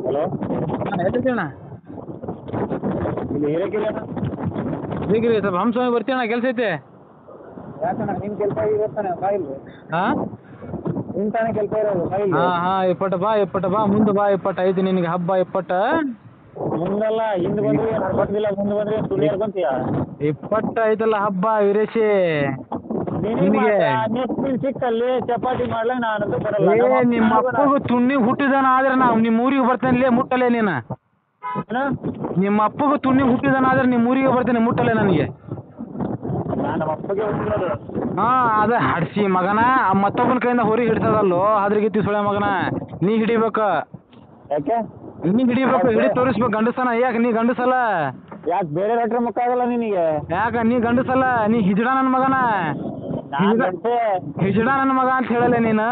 Hello ಎಲ್ಲಿದ್ದೀಣ್ಣ ಇಲ್ಲಿ ಹಿರೇಕೆರೆ ಅಣ್ಣ ಬೇಕ್ರಿ ಸ್ವಲ್ಪ ಹಂಸವಾಮಿ ಬರ್ತೀಯಣ್ಣ ಕೆಲಸ ಐತೆ ಯಾಕಣ್ಣ ನಿಮ್ಮ ಕೆಲಸ ಇವತ್ತಾನೆ ಫೈಲ್ ಹಾಂ ನಿಮ್ಮ ತಾನೇ ಕೆಲಸ ಇರೋದು ಫೈಲ್ ಹಾಂ ಹಾಂ ಇಪ್ಪಟ್ಟು ಬಾ ಇಪ್ಪಟ್ಟು ಬಾ ಮುಂದೆ ಬಾ ಇಪ್ಪಟ್ಟು ಐತಿ ನಿನಗೆ ಹಬ್ಬ ಇಪ್ಪಟ್ಟು ಮುಂದಲ್ಲ ಹಿಂದೆ ಬಂದ್ರೆ ಏನು ಹರ್ಬಂದಿಲ್ಲ ಮುಂದೆ ಬಂದ್ರೆ ಏನು ಸುಳ್ಳು ಹೇಳ್ಕೊಂತೀಯ ಇಪ್ಪಟ್ಟು ಐತಲ್ಲ ಹಬ್ಬ ವೀರೇಶಿ ನಿನಗೆ ನಿನಗೆ ನೆಕ್ಸ್ಟ್ ನೀನು ಸಿಕ್ಕಲ್ಲಿ ಚಪಾತಿ ಮಾಡ್ಲಾ ನಾನಂತೂ ಬರಲ್ಲ ಏ ನಮ್ಮ ನಿಮ್ಮ ಅಪ್ಪಗೂ ಅಪ್ಪಗೂ ತುಣ್ಣಿಗೆ ಹುಟ್ಟಿದಾನ ಆದ್ರೆ ನಾವು ನಿಮ್ಮ ಊರಿಗೆ ಬರ್ತೇನೆ ಮುಟ್ಟಲೆ ನೀನು ಏನು? ನಿಮ್ಮ ಅಪ್ಪಗೂ ತುಣ್ಣಿಗೆ ಹುಟ್ಟಿದಾನ ಆದ್ರೆ ನಿಮ್ಮ ಊರಿಗೆ ಬರ್ತೇನೆ ಮುಟ್ಟಲೆ ನನಗೆ ನಾನು ನಮ್ಮ ಅಪ್ಪಗೆ ಹುಟ್ಟಿರೋದು ಹಾಂ ಅದ ಹಡ್ಸಿ ಮಗನ ಆ ಮತ್ತೊಬ್ಬನ ಕೈಯಿಂದ ಹೊರಿ ಹಿಡ್ಸದಲ್ಲೋ ಅದ್ರಗಿತ್ತಿ ಸುಳೆ ಮಗನ ನೀ ಹಿಡಿಬೇಕು ಯಾಕೆ ನೀ ಹಿಡಿಬೇಕು ಹಿಡಿ ತೋರಿಸ್ಬೇಕು ಗಂಡಸನ ಯಾಕೆ ನೀ ಗಂಡಸಲ್ಲ ಯಾಕೆ ಬೇರೆ ಹತ್ರ ಮುಖ ಆಗಲ್ಲ ನಿನಗೆ ಯಾಕ ನೀ ಗಂಡಸಲ್ಲ ನೀ ಹಿಜಡ ನನ್ನ ಮಗನ ನಾನು ಈಗ- ಗಂಟೆ ಹಿಜಡ ನನ್ನ ಮಗ ಅಂತ ಹೇಳಲ್ಲ ನೀನು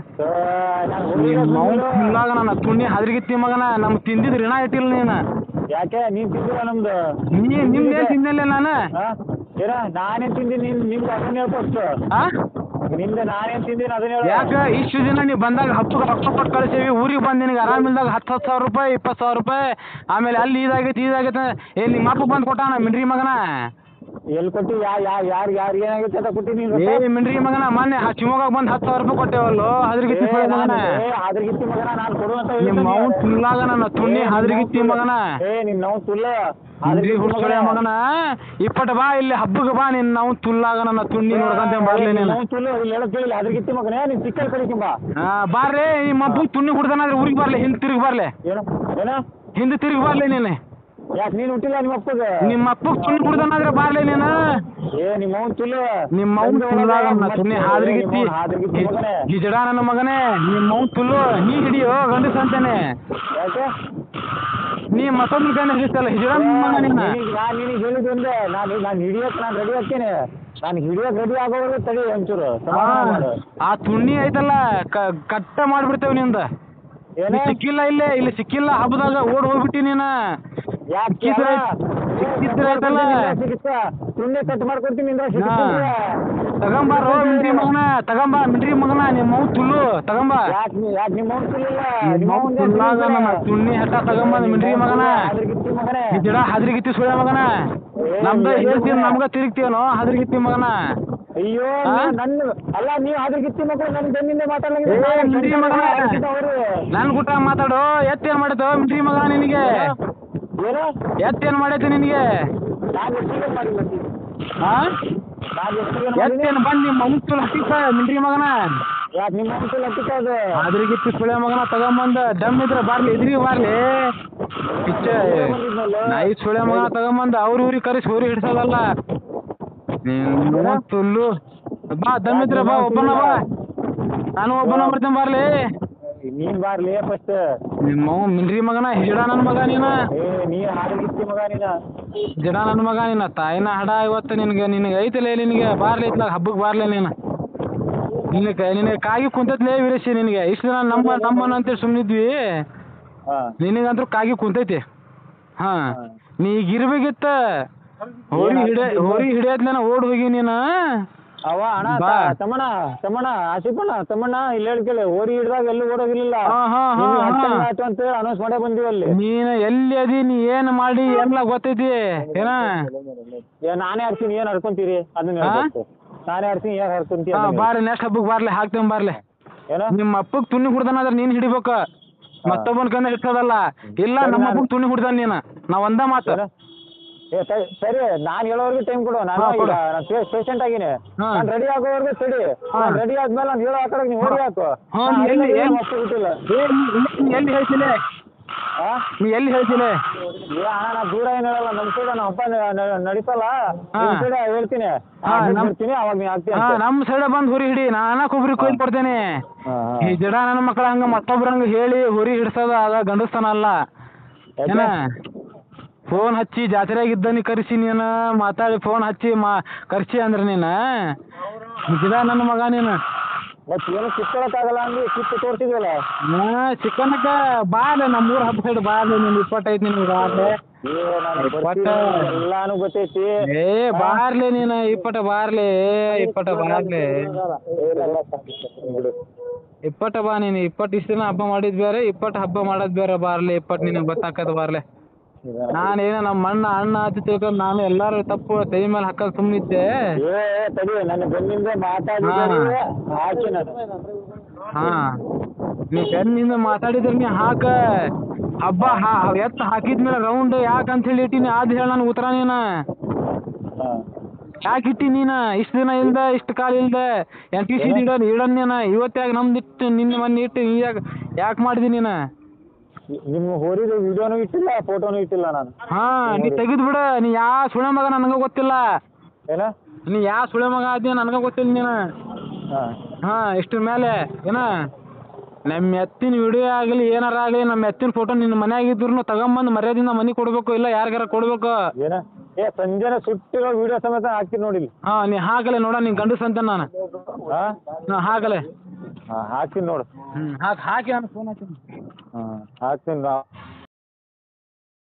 ನಾನು ಮೌನ್ ಫುಲ್ಲಾಗ ನನ್ನ ತುಣ್ಣಿ ಹದ್ರಗಿತ್ತಿ ಮಗನ ನಮ್ ತಿಂದಿದ್ ಋಣ ಇಟ್ಟಿಲ್ಲ ನೀನು ಯಾಕೆ ನೀನು ತಿಂದಿಲ್ಲ ನಮ್ದು ನೀ ನಿಮ್ದೇ ತಿನ್ನಲ್ಲ ನಾನು ಹಾ? ಏನ ನಾನೇನ್ ತಿಂದೀನಿ ನಿನ್ ನಿಮ್ದು ಅದನ್ನ ಹೇಳ್ ಫಸ್ಟ್ ಆ ನಿಮ್ದು ನಾನೇನ್ ತಿಂದೀನಿ ಅದನ್ನ ಹೇಳು ಯಾಕ ಇಷ್ಟು ದಿನ ನೀ ಬಂದಾಗ ಹತ್ತು ರೊಕ್ಕ ಕೊಟ್ಟು ಕಳಿಸೀವಿ ಊರಿಗೆ ಬಂದು ನಿನಗೆ ಆರಾಮಿಲ್ದಾಗ ಹತ್ತು ಹತ್ತು ಸಾವಿರ ರೂಪಾಯಿ ಇಪ್ಪತ್ತು ಸಾವಿರ ರೂಪಾಯಿ ಆಮೇಲೆ ಅಲ್ಲಿ ಇದಾಗೈತಿ ಇದಾಗೈತೆ ಏ ನಿಮ್ಮ ಅಪ್ಪ ಬಂದು ಕೊಟ್ಟಾನ ಮಿಂಡ್ರಿ ಮಗನ ಎಲ್ಲಿ ಕೊಟ್ಟಿ ಯಾ ಯಾ ಯಾರು ಯಾರು ಏನಾಗೈತೆ ಅಂತ ಕೊಟ್ಟಿನಿ ಏ ಮಿಂಡ್ರಿ ಮಗನ ಮೊನ್ನೆ ಹ- ಶಿವಮೊಗ್ಗ ಬಂದು ಹತ್ತು ಸಾವಿರ ರೂಪಾಯಿ ಕೊಟ್ಟೇವಲ್ಲೋ ಅದ್ರಗಿತ್ತಿ ಮಗನ ಅದ್ರಗಿತ್ತಿ ಮಗನ ನಾನು ಕೊಡುವಂತ ನಿಮ್ಮ ಅವ್ನ್ ತುಲ್ಲಾಗ ನನ್ನ ತುಣ್ಣಿ ಹಾದ್ರಗಿತ್ತಿ ಮಗನ ಏ ನಿನ್ನ ನಾವು ತುಲ್ಲ ಹಾದ್ರಿ ಹುಡ್ಸಳೆ ಮಗನ ಇಪ್ಪಟ ಬಾ ಇಲ್ಲಿ ಹಬ್ಬಕ್ಕೆ ಬಾ ನಿನ್ನ ನಾವು ತುಲ್ಲಾಗ ನನ್ನ ತುಣ್ಣಿ ನೋಡ್ಕೊಂತ ಬರ್ಲಿ ನೀನು ನಾವು ತುಲ್ಲ ಇಲ್ಲಿ ಹೇಳಕ್ ಕೇಳಿಲ್ಲ ಅದ್ರಗಿತ್ತಿ ಮಗನೇ ನೀನ್ ಚಿಕ್ಕಲ್ ಕಡಿಕಿಂಬ ಹಾ ಬಾರ್ರಿ ನಿಮ್ಮ ಅಪ್ಪ ತುಣ್ಣಿ ಹುಡ್ದನಾದ್ರೆ ಊರಿಗೆ ಬರ್ಲಿ ಹಿಂದೆ ತಿರುಗಿ ಬರ್ಲಿ ಏನು ಏನ ಹಿಂದೆ ತಿರುಗಿ ಬರ್ಲಿ ನೀನು ಯಾಕೆ ನೀನು ಹುಟ್ಟಿಲ್ಲ ನಿಮ್ಮ ಅಪ್ಪಗೆ ನಿಮ್ಮ ಅಪ್ಪ ತುಣ್ಣಿ ಹುಡ್ದನಾದ್ರೆ ಬಾರ್ಲಿ ನೀನು ಏ ನಿಮ್ಮ ಅವ್ನ್ ತುಲ್ಲ ನಿಮ್ಮ ಅವ್ನ್ ತುಲ್ಲಾಗ ನನ್ನ ತುಣ್ಣಿ ಹಾದ್ರಗಿತ್ತಿ ಹಾದ್ರಗಿತ್ತಿ ಮಗನೇ ಹಿಜಡ ನನ್ನ ಮಗನೇ ನಿಮ್ಮ ಅವ್ನ್ ತುಲ್ಲು ನೀ ಹಿಡಿಯೋ ಗಂಡಸ ಅಂತಾನೆ ಯಾಕೆ ನೀ ಮತ್ತೊಂದು ಕೈನ ಹಿಡಿಸ್ತಲ್ಲ ಹಿಜಡ ನನ್ನ ಮಗ ನಿನ್ನ ನಿನಗೆ ನಾನು ನಿನಗೆ ಹೇಳಿದ್ದು ಒಂದೇ ನಾನು ನಾನು ಹಿಡಿಯಕ್ಕೆ ನಾನು ರೆಡಿ ಆಗ್ತೇನೆ ನಾನು ಹಿಡಿಯಕ್ಕೆ ರೆಡಿ ಆಗೋವರೆಗೂ ತಡಿ ಒಂಚೂರು ಸಮಾಧಾನ ಮಾಡು ಆ ತುಣ್ಣಿ ಐತಲ್ಲ ಕ- ಕಟ್ಟ ಮಾಡ್ಬಿಡ್ತೇವೆ ನಿಂದ ಏನೇ ಇಲ್ಲಿ ಸಿಕ್ಕಿಲ್ಲ ಇಲ್ಲೇ ಇಲ್ಲಿ ಸಿಕ್ಕಿಲ್ಲ ಹಬ್ಬದಾಗ ಓಡ್ ಹೋಗ್ಬಿಟ್ಟಿ ನೀನ ಯಾಕೆ ಸಿಕ್ಕಿದ್ರೆ ಸಿಕ್ಕಿದ್ರೆ ಆಯ್ತಲ್ಲ ಸಿಗುತ್ತಾ ತುಂಡೆ ಕಟ್ ಮಾಡ್ಕೊಡ್ತೀನಿ ಇಂದ್ರ ಹಾ. ತಗೊಂಬಾರೋ ಮಿಂಡ್ರಿ ಮಗನ ತಗೊಂಬ ಮಿಂಡ್ರಿ ಮಗನ ನಿಮ್ಮ ಅವ್ ತುಲ್ಲು ತಗೊಂಬ ಯಾಕೆ ನೀ ಯಾಕೆ ನಿಮ್ಮ ಅವ್ನ್ ತುಳಿಲ್ಲ ನಿಮ್ಮ ಅವ್ ತುಲ್ಲಾಗ ನನ್ನ ತುಣ್ಣಿ ಹಟ್ಟ ತಗೊಂಬ ಮಿಂಡ್ರಿ ಮಗನ ಅದ್ರಗಿತ್ತಿ ಮಗನೇ ಈ ಗಿಡ ಹದ್ರಿಗಿತ್ತಿ ಸುಳ್ಯ ಮಗನ ನಮ್ದು ಹೇಳ್ತೀನಿ ನಮ್ಗ ತಿರುಗ್ತೀವನೋ ಹದ್ರಿಗಿತ್ತಿ ಮಗನ ಅಯ್ಯೋ ಹಾ? ನೀವು ನನ್ನ ಅಲ್ಲ ನೀವು ಅದ್ರಗಿತ್ತಿ ಮಕ್ಕಳು ನನ್ನ ಬೆನ್ನಿಂದ ಏ, ಮಿಂಡ್ರಿ ಮಗನ ಮಾತಾಡಲಾಗಿದ್ದಾರೆ ನನ್ ಕೂಟ ಮಾತಾಡು ಎತ್ತೇನ್ ಮಾಡೈತೋ ಮಿಂಡ್ರಿ ಮಗನ ನಿನಗೆ ಏನು ಎತ್ತೇನ್ ಮಾಡೈತಿ ನಿನಗೆ ನಾನು ಎಷ್ಟಿಗೆ ಮಾಡಿ ಬರ್ತೀನಿ ಹಾ ನಾನು ಎಷ್ಟಿಗೆ ಮಾಡಿ ಎತ್ತೇನ್ ಬಂದ್ ನಿಮ್ಮ ಅವ್ನ್ ತುಲ್ ಹತ್ತಿಸ ಮಿಂಡ್ರಿ ಮಗನ ಯಾಕೆ ನಿಮ್ಮ ಅವ್ನ್ ಹತ್ತಿಕ ಅದು ಅದ್ರಿಗಿತ್ತಿ ಸುಳ್ಯ ಮಗನ ತಗೊಂಬಂದ ದಮ್ ಇದ್ರ ಬಾರ್ಲಿ ಎದ್ರಿಗೆ ಬಾರ್ಲಿ ಪಿಚ್ಚ ನಾಯಿ ಸುಳ್ಯ ಮಗನ ತಗೊಂಬಂದ ಅವ್ರ ಊರಿಗೆ ಕರೆಸಿ ಊರಿಗೆ ಹಿಡ್ಸೋದಲ್ಲ ನೀನು ತುಲ್ಲು ಬಾ ದಮ್ ಇದ್ರ ಬಾ ಒಬ್ಬನ ಬಾ ನಾನು ಒಬ್ಬನ ಬರ್ತೀನಿ ಬಾರ್ಲಿ ನೀನ್ ಬಾರ್ಲಿ ಫಸ್ಟ್ ನಿಮ್ಮ ಅವ್ವ ಮಿಂಡ್ರಿ ಮಗನ ಹಿಜಡ ನನ್ನ ಮಗ ನೀನ ಏ ನೀ ಹಾಡಿಗಿತ್ತಿ ಮಗ ನೀನ ಜಡ ನನ್ನ ಮಗ ನಿನ್ನ ತಾಯಿನ ಹಡ ಇವತ್ತು ನಿನಗೆ ನಿನಗೆ ಐತಲೇ ನಿನಗೆ ಬಾರ್ಲಿ ಇತ್ಲಾಗ ಹಬ್ಬಕ್ಕೆ ಬಾರ್ಲಿ ನೀನು ನಿನಗೆ ನಿನಗೆ ಕಾಗಿ ಕುಂತೈತ್ಲೇ ವೀರೇಶಿ ನಿನಗೆ ಇಷ್ಟು ದಿನ ನಮ್ಮ ನಮ್ಮನ್ನ ಅಂತೇಳಿ ಸುಮ್ಮನಿದ್ವಿ ಹಾ ನಿನಗಂತೂ ಕಾಗಿ ಕುಂತೈತಿ ಹಾ ನೀ ಈಗ ಇರ್ಬೇಕಿತ್ತ ಹೋರಿ ಹಿಡಿಯ ಹೋರಿ ಹಿಡಿಯತ್ಲೇನ ಓಡ್ ಹೋಗಿ ನೀನು ಅವ ಅಣ್ಣ ಬಾ. ತ- ತಮ್ಮಣ್ಣ ತಮ್ಮಣ್ಣ ಆಸಿಫಣ್ಣ ತಮ್ಮಣ್ಣ ಇಲ್ಲಿ ಹೇಳಿ ಕೇಳಿ ಓರಿ ಹಿಡ್ದಾಗ ಎಲ್ಲೂ ಓಡೋಗಿರ್ಲಿಲ್ಲ ಹಾ, ಹಾ, ಹಾ, ನಿಮ್ಗೆ ಹಾ. ಹತ್ತು ಆಯ್ತು ಅಂತ ಹೇಳಿ ಅನೌನ್ಸ್ ಮಾಡೇ ಬಂದೀವಿ ಅಲ್ಲಿ ನೀನು ಎಲ್ಲಿ ಅದಿ ನೀ ಏನು ಮಾಡಿ ಎಲ್ಲ ಗೊತ್ತೈತಿ ಏನ ಏ, ನಾನೇ ಆಡ್ತೀನಿ ಏನ್ ಹರ್ಕೊಂತೀರಿ ಅದನ್ನ ಹಾ? ಹೇಳ್ಬೇಕು ನಾನೇ ಆಡ್ತೀನಿ ಏನ್ ಹರ್ಕೊಂತೀರಿ ಹಾ ಅದನ್ನ ಬಾರ್ಲಿ ನೆಕ್ಸ್ಟ್ ಹಬ್ಬಕ್ಕೆ ಬಾರ್ಲಿ ಹಾಕ್ತೇವೆ ಬಾರ್ಲಿ ಹೇಳ್ಬೇಕು. ಏನ ನಿಮ್ಮ ಅಪ್ಪಗ್ ತುಣ್ಣಿ ಹುಡ್ದನಾದ್ರೆ ನೀನ್ ಹಿಡಿಬೇಕು ಮತ್ತೊಬ್ಬನ ಕೈನ ಹಿಡ್ಸೋದಲ್ಲ ಇಲ್ಲ ನಮ್ಮ ಅಪ್ಪಗ್ ತುಣ್ಣಿ ಹುಡ್ದಾನ ನೀನು ನಾ ಒಂದ ಮಾತು ಏನ? ಏ ಸರಿ ಸರಿ ನಾನು ಹೇಳೋವರೆಗೂ ಟೈಮ್ ಕೊಡು ನಾನು ಹಾ, ಈಗ ಕೊಡು. ನಾನು ಪೇಷಂಟ್ ಆಗಿನಿ ಹಾ. ನಾನು ರೆಡಿ ಆಗೋವರೆಗೂ ತಡಿ ಹಾ. ನಾನು ರೆಡಿ ಆದ್ಮೇಲೆ ನಾನು ಹೇಳೋ ಆ ಕಡೆ ನೀವು ಓಡಿ ಹಾಕು ಹಾ, ನಾನು ಎಲ್ಲಿ- ಅಲ್ಲಿಂದ ಎಲ್ಲಿ- ಮಸ್ತ್ ಬಿಟ್ಟಿಲ್ಲ ಏ, ನೀ- ನೀ ಎಲ್ಲಿ ಹೇಳ್ತೀನಿ ಹಾ ನೀ ಎಲ್ಲಿ ಹೇಳ್ತೀನಿ ಏ ಅಣ್ಣ ನಾ ದೂರ ಏನು ಹೇಳಲ್ಲ ನಮ್ಮ ಸೈಡ್ ನಮ್ಮ ಅಪ್ಪ ನ- ನ- ನಡೀತಲ್ಲ ಹಾ. ನಿಮ್ಮ ಸೈಡ್ ಹೇಳ್ತೀನಿ ಹಾ, ನಮ್- ಬರ್ತೀನಿ ಅವಾಗ ನೀ ಆಗ್ತೀನಿ ಹಾ ನಮ್ಮ ಸೈಡ್ ಬಂದು ಹುರಿ ಹಿಡಿ ನಾನ ಕೊಬ್ಬರಿ ಕೊಯ್ದು ಕೊಡ್ತೇನೆ ಈ ಜಡ ನನ್ನ ಮಕ್ಕಳ ಹಂಗ ಮತ್ತೊಬ್ರ ಹಂಗ ಹೇಳಿ ಹುರಿ ಹಿಡ್ಸೋದ ಅದ ಗಂಡಸ್ತನ ಅಲ್ಲ ಏನ ಫೋನ್ ಹಚ್ಚಿ ಜಾತ್ರೆಯಾಗ ಇದ್ದನಿ ಕರೆಸಿ ನೀನು ಮಾತಾಡಿ ಫೋನ್ ಹಚ್ಚಿ ಮಾ ಕರ್ಸಿ ಅಂದ್ರೆ ನೀನು ಗಿಡ ನನ್ನ ಮಗ ನೀನು ಮತ್ತೆ ಏನು ಕಿತ್ಕೊಳಕ್ಕಾಗಲ್ಲ ಅಂದು ಕಿತ್ತು ತೋರಿಸಿದ್ವಲ್ಲ ಹಾ ಚಿಕ್ಕನಕ್ಕ ಬಾಲೆ ನಮ್ಮೂರ ಹಬ್ಬ ಸೈಡ್ ಬಾಲೆ ನೀನು ಇಪ್ಪತ್ತೈದು ನಿನಗೆ ಬಾಲೆ ಏ ನಾನು ಇಪ್ಪತ್ತ. ಬರ್ತೀನಿ, ಎಲ್ಲಾನು ಗೊತ್ತೈತಿ ಏ ಬಾರ್ಲೆ ನೀನು ಇಪ್ಪಟ ಬಾರ್ಲೆ ಇಪ್ಪಟ ಬಾರ್ಲೆ ಏ, ಇಲ್ಲ, ಇಲ್ಲ, ಬಿಡು. ಇಪ್ಪಟ್ಟ ಬಾ ನೀನು ಇಪ್ಪತ್ತು ಇಷ್ಟು ದಿನ ಹಬ್ಬ ಮಾಡಿದ್ ಬೇರೆ ಇಪ್ಪತ್ತು ಹಬ್ಬ ಮಾಡೋದ್ ಬೇರೆ ಬಾರ್ಲಿ ಇಪ್ಪತ್ತು ನಿನಗೆ ಗೊತ್ತಾಕದ ಬಾರ್ಲೆ ನಾನೇನೋ ನಮ್ಮ ಅಣ್ಣ ಅಣ್ಣ ಅಂತ ತಿಳ್ಕೊಂಡು ನಾನು ಎಲ್ಲಾರು ತಪ್ಪು ತಲೆ ಮೇಲೆ ಹಾಕೋದು ಸುಮ್ಮನಿದ್ದೆ ಏ ತಡಿ ನನ್ನ ಬೆನ್ನಿಂದ ಮಾತಾಡಿದ್ರೆ ಹಾಕಿ ನಾನು ಹಾಂ ನೀ ಬೆನ್ನಿಂದ ಮಾತಾಡಿದ್ರೆ ನೀ ಹಾಕ ಹಬ್ಬ ಹಾ ಎತ್ತು ಹಾಕಿದ್ಮೇಲೆ ರೌಂಡ್ ಯಾಕೆ ಅಂತ ಹೇಳಿ ಇಟ್ಟಿನಿ ಅದು ಹೇಳ ನನಗೆ ಉತ್ತರ ನೀನು ಹಾಂ ಯಾಕೆ ಇಟ್ಟಿ ನೀನು ಇಷ್ಟು ದಿನ ಇಲ್ದೆ ಇಷ್ಟು ಕಾಲ ಇಲ್ದೆ ಎನ್ ಟಿ ಸಿ ಇಡೋದು ಇಡೋನ್ ನೀನು ಇವತ್ತಾಗ ನಮ್ದು ಇಟ್ಟು ನಿನ್ನೆ ಮೊನ್ನೆ ಇಟ್ಟು ನೀ ಯಾಕೆ ಯಾಕೆ ಮಾಡಿದಿ ನೀನು ನಿಮ್ಮ ಹೋರಿದ ವಿಡಿಯೋನು ಇಟ್ಟಿಲ್ಲ ಫೋಟೋನು ಇಟ್ಟಿಲ್ಲ ನಾನು ಹಾಂ ನೀ ತೆಗೆದು ಬಿಡು ನೀ ಯಾ ಸುಳೆ ಮಗ ನನಗೆ ಗೊತ್ತಿಲ್ಲ ಏನ ನೀ ಯಾ ಸುಳೆ ಮಗ ಆದ್ಯ ನನಗೆ ಗೊತ್ತಿಲ್ಲ ನೀನು ಹಾಂ ಹಾಂ ಇಷ್ಟ್ರ ಮೇಲೆ ಏನ ನಮ್ಮ ಎತ್ತಿನ ವಿಡಿಯೋ ಆಗಲಿ ಏನಾರ ಆಗಲಿ ನಮ್ಮ ಎತ್ತಿನ ಫೋಟೋ ನಿನ್ನ ಮನ್ಯಾಗ ಇದ್ರು ತಗೊಂಬಂದು ಮರ್ಯಾದಿಂದ ಮನೆ ಕೊಡ್ಬೇಕು ಇಲ್ಲ ಯಾರಿಗಾರ ಕೊಡ್ಬೇಕು ಏನ ಏ ಸಂಜೆನ ಸುಟ್ಟಿರೋ ವಿಡಿಯೋ ಸಮೇತ ಹಾಕ್ತೀನಿ ನೋಡಿ ಹಾಂ ನೀ ಹಾಕಲೆ ನೋಡ ನೀನು ಗಂಡಸ ಅಂತ ನಾನು ಹಾಂ ಹಾಂ ಹಾಕಲೆ ಹಾಂ ಹಾಕ್ತೀನಿ ನೋಡು ಹ್ಞೂ ಹಾಕಿ ಹಾಕಿ ನಾನು ಫೋನ್ ಹಚ್ತೀನಿ ಹಾಂ ಹಾಕ್ತೀನಿ ನಾ